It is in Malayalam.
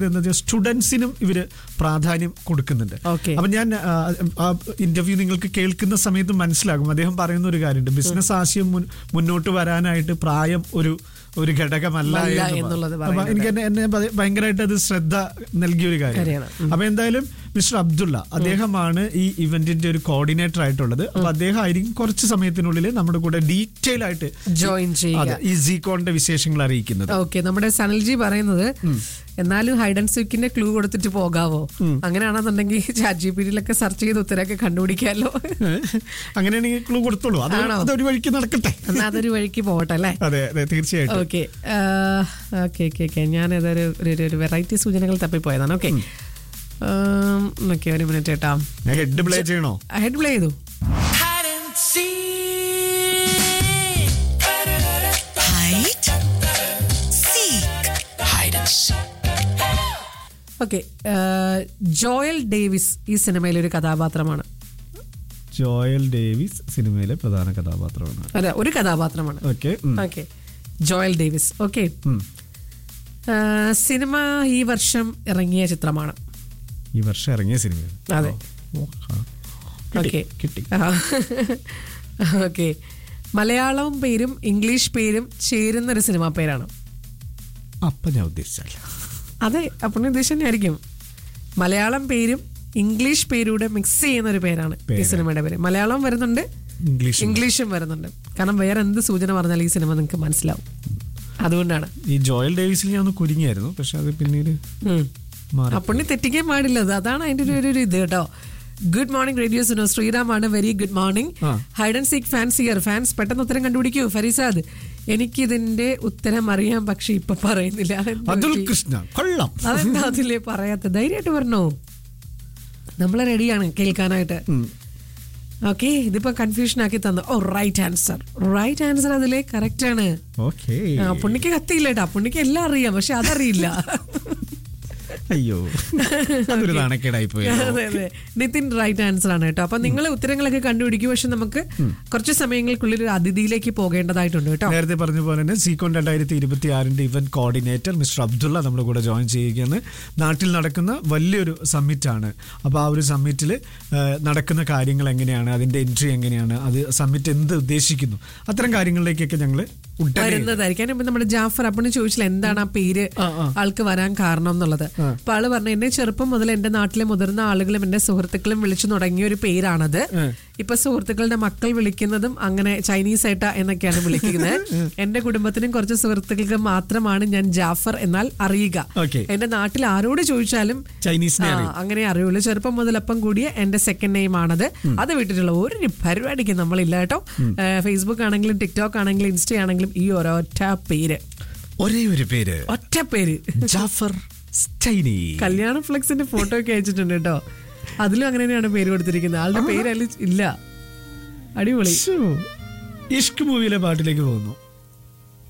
സ്റ്റുഡൻസിനും ഇവര് പ്രാധാന്യം കൊടുക്കുന്നുണ്ട് Okay. അപ്പൊ ഞാൻ ആ, ആ ഇന്റർവ്യൂ നിങ്ങൾക്ക് കേൾക്കുന്ന സമയത്ത് മനസ്സിലാകും അദ്ദേഹം പറയുന്ന ഒരു കാര്യമുണ്ട് ബിസിനസ് ആശയം മുൻ- മുന്നോട്ട് വരാനായിട്ട് പ്രായം ഒരു ഒരു ഘടകമല്ല അല്ല എന്ന് എന്നുള്ളത് പറ- അപ്പൊ എനിക്ക് എന്നെ എന്നെ ഭയ- ഭയങ്കരമായിട്ട് അത് ശ്രദ്ധ നൽകിയ ഒരു കാര്യം കാര്യമാണ്. അപ്പൊ എന്തായാലും മിസ്റ്റർ അബ്ദുള്ള അദ്ദേഹമാണ് ഈ ഇവന്റിന്റെ ഒരു കോർഡിനേറ്റർ ആയിട്ടുള്ളത് അപ്പൊ അദ്ദേഹം ആയിരിക്കും കുറച്ച് സമയത്തിനുള്ളിൽ നമ്മുടെ കൂടെ ഡീറ്റെയിൽ ആയിട്ട് ജോയിൻ ചെയ്യുക അതെ, ഈ സീകോണിന്റെ വിശേഷങ്ങൾ അറിയിക്കുന്നത് ഓക്കെ നമ്മുടെ സനൽജി പറയുന്നത് എന്നാലും ഹൈഡ് ആൻഡ് സീക്കിന്റെ ക്ലൂ കൊടുത്തിട്ട് പോകാവോ അങ്ങനെയാണെന്നുണ്ടെങ്കിൽ ചാറ്റ് ജി പി ഡിയിലൊക്കെ സെർച്ച് ചെയ്ത് ഉത്തരമൊക്കെ കണ്ടുപിടിക്കാമല്ലോ അങ്ങനെയാണെങ്കിൽ ക്ലൂ കൊടുത്തോളൂ അത് ആണോ? അതൊരു വഴിക്ക് നടക്കട്ടെ എന്നാ അതൊരു വഴിക്ക് പോകട്ടെ അല്ലേ അതെ അതെ തീർച്ചയായിട്ടും ഓക്കെ ഓക്കെ ഓക്കെ ഓക്കെ ഞാൻ ഏതൊരു ഒരു- ഒരു വെറൈറ്റി സൂചനകൾ തപ്പിപ്പോയതാണ് ഓക്കെ ഓക്കെ ഒരു മിനിറ്റ് കേട്ടാ ഞാൻ ഹെഡ് പ്ലേ ചെയ്യണോ ഹെഡ് പ്ലേ ചെയ്തു hide and seek. Hide, seek, Hide and seek. Okay Joel Davis ഈ സിനിമയിലെ ഒരു കഥാപാത്രമാണ് ജോയൽ ഡേവിസ് സിനിമയിലെ പ്രധാന കഥാപാത്രമാണ് അല്ല ഒരു കഥാപാത്രമാണ് okay okay Joel Davis okay സിനിമ ഈ വർഷം ഇറങ്ങിയ ചിത്രമാണ് ഈ വർഷം ഇറങ്ങിയ സിനിമ അതെ. ഓക്കെ കിട്ടി ഓക്കെ മലയാളവും പേരും ഇംഗ്ലീഷ് പേരും ചേരുന്ന ഒരു സിനിമ പേരാണ് അപ്പൊ ഞാൻ ഉദ്ദേശിച്ചല്ല അതെ അപ്പം ഉദ്ദേശം തന്നെയായിരിക്കും മലയാളം പേരും ഇംഗ്ലീഷ് പേരൂടെ മിക്സ് ചെയ്യുന്ന ഒരു പേരാണ് ഈ പേരാ. സിനിമയുടെ പേര് മലയാളം വരുന്നുണ്ട് ഇംഗ്ലീഷ് ഇംഗ്ലീഷും വരുന്നുണ്ട് കാരണം വേറെ എന്ത് സൂചന പറഞ്ഞാൽ ഈ സിനിമ നിങ്ങൾക്ക് മനസ്സിലാവും അതുകൊണ്ടാണ് ഈ ജോയൽ ഡേവിസിൽ ഞാൻ ഒന്ന് കുരുങ്ങിയായിരുന്നു പക്ഷെ അത് പിന്നീട് ഉം. മാറി അപ്പുണ്ണി തെറ്റിക്കാൻ പാടില്ല അത് അതാണ് അതിന്റെ ഒരു- ഒരു ഒരു ഇത് കേട്ടോ ഗുഡ് മോർണിംഗ് റേഡിയോ സുനോ ശ്രീറാമാണ് വെരി ഗുഡ് മോർണിംഗ് ആ. Hide and seek fans year fans പെട്ടെന്ന് ഉത്തരം കണ്ടുപിടിക്കൂ ഫരീസാദ് എനിക്കിതിന്റെ ഉത്തരം അറിയാം പക്ഷെ ഇപ്പൊ പറയുന്നില്ല അതെന്ത് അതുൽ പറ്റി? കൃഷ്ണ കൊള്ളാം അതെന്താ അതില്ലേ പറയാത്ത ധൈര്യമായിട്ട് പറഞ്ഞോ നമ്മള് റെഡിയാണ് കേൾക്കാനായിട്ട് ഓക്കെ ഇതിപ്പോ കൺഫ്യൂഷൻ ആക്കി തന്നു oh right answer right answer അതിലെ കറക്റ്റ് ആണ് ഓക്കെ ആ, പുണ്ണിക്ക് കത്തിയില്ല കേട്ടോ പുണ്ണിക്ക് എല്ലാം അറിയാം പക്ഷെ അതറിയില്ല അയ്യോ അതൊരു നാണക്കേടായി പോയി അതെ അതെ നിതിൻ റൈറ്റ് ആൻസർ ആണ് കേട്ടോ അപ്പൊ നിങ്ങൾ ഉത്തരങ്ങളൊക്കെ കണ്ടുപിടിക്കും പക്ഷെ നമുക്ക് കുറച്ച് സമയങ്ങൾക്കുള്ളിൽ ഒരു അതിഥിയിലേക്ക് പോകേണ്ടതായിട്ടുണ്ട് കേട്ടോ നേരത്തെ പറഞ്ഞ പോലെ തന്നെ സീക്കോൺ രണ്ടായിരത്തി ഇരുപത്തി ആറിന്റെ ഇവന്റ് കോർഡിനേറ്റർ മിസ്റ്റർ അബ്ദുള്ള നമ്മുടെ കൂടെ ജോയിൻ ചെയ്യുകയാണ് നാട്ടിൽ നടക്കുന്ന വലിയൊരു സമ്മിറ്റാണ് അപ്പോൾ ആ ഒരു സമ്മിറ്റിൽ നടക്കുന്ന കാര്യങ്ങൾ എങ്ങനെയാണ് അതിന്റെ എൻട്രി എങ്ങനെയാണ് അത് സമ്മിറ്റ് എന്ത് ഉദ്ദേശിക്കുന്നു അത്തരം കാര്യങ്ങളിലേക്കൊക്കെ ഞങ്ങൾ ഉടനെ വരുന്നതായിരിക്കും അതിന് മുമ്പ് നമ്മുടെ ജാഫർ അപ്പണ് ചോദിച്ചില്ല എന്താണ് ആ പേര് ആ, ആ. ആൾക്ക് വരാൻ കാരണം എന്നുള്ളത് അപ്പൊ ആള് പറഞ്ഞു എന്നെ ചെറുപ്പം മുതൽ എന്റെ നാട്ടിലെ മുതിർന്ന ആളുകളും എന്റെ സുഹൃത്തുക്കളും വിളിച്ചു തുടങ്ങിയ ഒരു പേരാണത് ഇപ്പൊ സുഹൃത്തുക്കളുടെ മക്കൾ വിളിക്കുന്നതും അങ്ങനെ ചൈനീസ് ഏട്ട എന്നൊക്കെയാണ് വിളിക്കുന്നത് എന്റെ കുടുംബത്തിനും കുറച്ച് സുഹൃത്തുക്കൾക്ക് മാത്രമാണ് ഞാൻ ജാഫർ എന്നാൽ അറിയുക Okay. എന്റെ നാട്ടിൽ ആരോട് ചോദിച്ചാലും ചൈനീസിനെ ആ, അറിയും. അങ്ങനെ അറിയുള്ളൂ ചെറുപ്പം മുതലപ്പം കൂടിയ എന്റെ സെക്കൻഡ് നെയിം ആണത് അത് വിട്ടിട്ടുള്ള ഒരു പരിപാടിക്ക് നമ്മളില്ല കേട്ടോ ഫേസ്ബുക്ക് ആണെങ്കിലും ടിക്ടോക്ക് ആണെങ്കിലും ഇൻസ്റ്റ ആണെങ്കിലും ഈ ഒരൊറ്റ പേര് ഒരേ ഒരു പേര് ഒറ്റ പേര് ജാഫർ സ്റ്റൈനി കല്യാണ ഫ്ലെക്സിന്റെ ഫോട്ടോ ഒക്കെ അയച്ചിട്ടുണ്ട് കേട്ടോ അതിലും അങ്ങനെ തന്നെയാണ് പേര് കൊടുത്തിരിക്കുന്നത് ആളുടെ പേര് അതിൽ ഇല്ല അടിപൊളി ശ്ശോ. ഇഷ്ക് മൂവിയിലെ പാട്ടിലേക്ക് പോകുന്നു